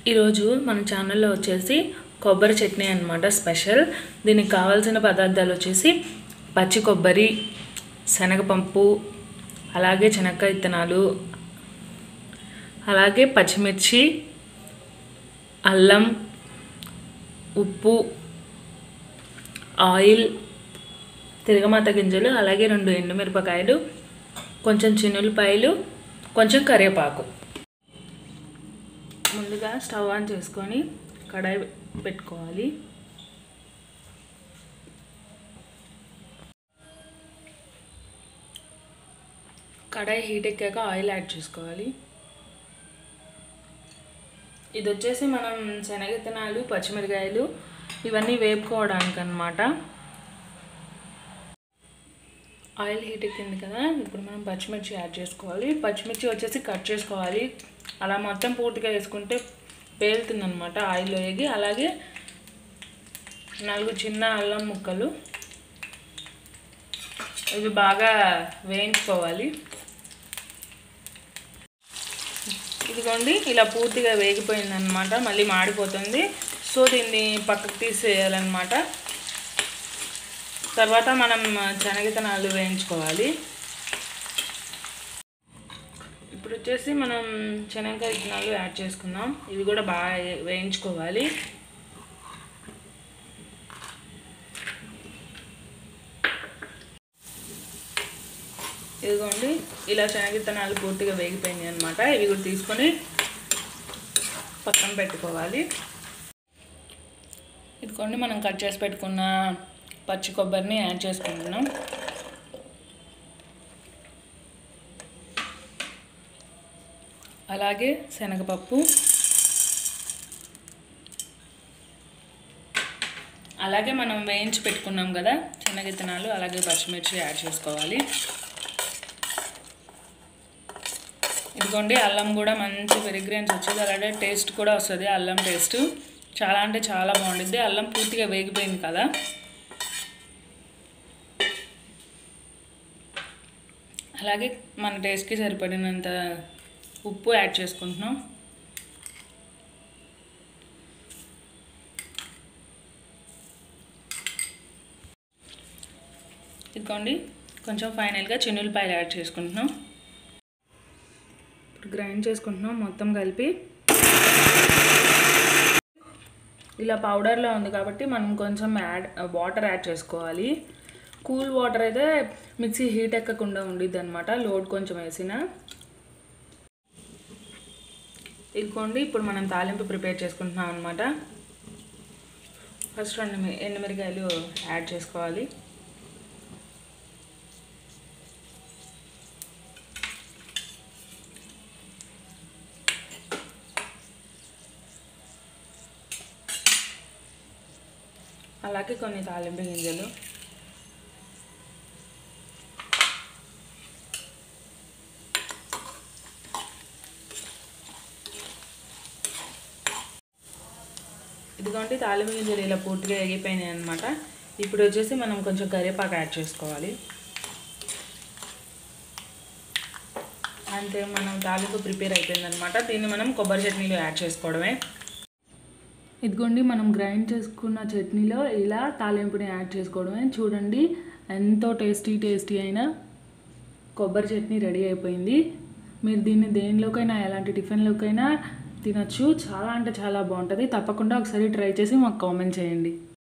ఈరోజు మన ఛానల్లో వచ్చేసి కొబ్బరి చట్నీ అన్నమాట స్పెషల్ దీనికి కావాల్సిన పదార్థాలు వచ్చేసి పచ్చి కొబ్బరి శనగపప్పు అలాగే శనక్కాయ విత్తనాలు అలాగే పచ్చిమిర్చి అల్లం ఉప్పు ఆయిల్ తిరగమాత గింజలు అలాగే రెండు ఎండుమిరపకాయలు కొంచెం చిన్నులపాయలు కొంచెం కరివేపాకు ముందుగా స్టవ్ ఆన్ చేసుకొని కడాయి పెట్టుకోవాలి కడాయి హీట్ ఎక్కాక ఆయిల్ యాడ్ చేసుకోవాలి ఇది వచ్చేసి మనం శనగిత్తనాలు పచ్చిమిరకాయలు ఇవన్నీ వేపుకోవడానికి అనమాట ఆయిల్ హీట్ ఎక్కింది కదా ఇప్పుడు మనం పచ్చిమిర్చి యాడ్ చేసుకోవాలి పచ్చిమిర్చి వచ్చేసి కట్ చేసుకోవాలి అలా మొత్తం పూర్తిగా వేసుకుంటే పేలుతుంది అనమాట ఆయిల్లో వేగి అలాగే నాలుగు చిన్న అల్లం ముక్కలు ఇవి బాగా వేయించుకోవాలి ఇదిగోండి ఇలా పూర్తిగా వేగిపోయింది అనమాట మళ్ళీ మాడిపోతుంది సో దీన్ని పక్కకు తీసేయాలన్నమాట తర్వాత మనం శనగితనాలు వేయించుకోవాలి ఇప్పుడు వచ్చేసి మనం శనగకాయ విత్తనాలు యాడ్ చేసుకుందాం ఇవి కూడా బాగా వేయించుకోవాలి ఇదిగోండి ఇలా శనగిత్తనాలు పూర్తిగా వేగిపోయింది అనమాట ఇవి కూడా తీసుకొని పక్కన పెట్టుకోవాలి ఇదిగోండి మనం కట్ చేసి పెట్టుకున్న పచ్చి కొబ్బరిని యాడ్ చేసుకుంటున్నాం అలాగే శనగపప్పు అలాగే మనం వేయించి పెట్టుకున్నాం కదా శనగిత్తనాలు అలాగే పచ్చిమిర్చి యాడ్ చేసుకోవాలి ఇదిగోండి అల్లం కూడా మంచి పెరిగ్రెన్స్ వచ్చేది అలాగే టేస్ట్ కూడా వస్తుంది అల్లం టేస్ట్ చాలా అంటే చాలా బాగుంటుంది అల్లం పూర్తిగా వేగిపోయింది కదా అలాగే మన టేస్ట్కి సరిపడినంత ఉప్పు యాడ్ చేసుకుంటున్నాం ఇదిగోండి కొంచెం ఫైనల్గా చిన్నులపాయలు యాడ్ చేసుకుంటున్నాం ఇప్పుడు గ్రైండ్ చేసుకుంటున్నాం మొత్తం కలిపి ఇలా పౌడర్లో ఉంది కాబట్టి మనం కొంచెం యాడ్ వాటర్ యాడ్ చేసుకోవాలి కూల్ వాటర్ అయితే మిక్సీ హీట్ ఎక్కకుండా ఉండిద్ది అనమాట లోడ్ కొంచెం వేసిన ఇదిగోండి ఇప్పుడు మనం తాలింపు ప్రిపేర్ చేసుకుంటున్నాం అనమాట ఫస్ట్ రెండు ఎండుమిరకాయలు యాడ్ చేసుకోవాలి అలాగే కొన్ని తాలింపు గింజలు ఇదిగోండి తాలింపు గింజలు ఇలా పూర్తిగా ఎగిపోయినాయి అనమాట ఇప్పుడు వచ్చేసి మనం కొంచెం కరివేపాకు యాడ్ చేసుకోవాలి అంతే మనం తాలింపు ప్రిపేర్ అయిపోయిందనమాట దీన్ని మనం కొబ్బరి చట్నీలో యాడ్ చేసుకోవడమే ఇదిగోండి మనం గ్రైండ్ చేసుకున్న చట్నీలో ఇలా తాలింపుని యాడ్ చేసుకోవడమే చూడండి ఎంతో టేస్టీ టేస్టీ అయిన కొబ్బరి చట్నీ రెడీ అయిపోయింది మీరు దీన్ని దేనిలోకైనా ఎలాంటి టిఫిన్లోకైనా తినచ్చు చాలా అంటే చాలా బాగుంటుంది తప్పకుండా ఒకసారి ట్రై చేసి మాకు కామెంట్ చేయండి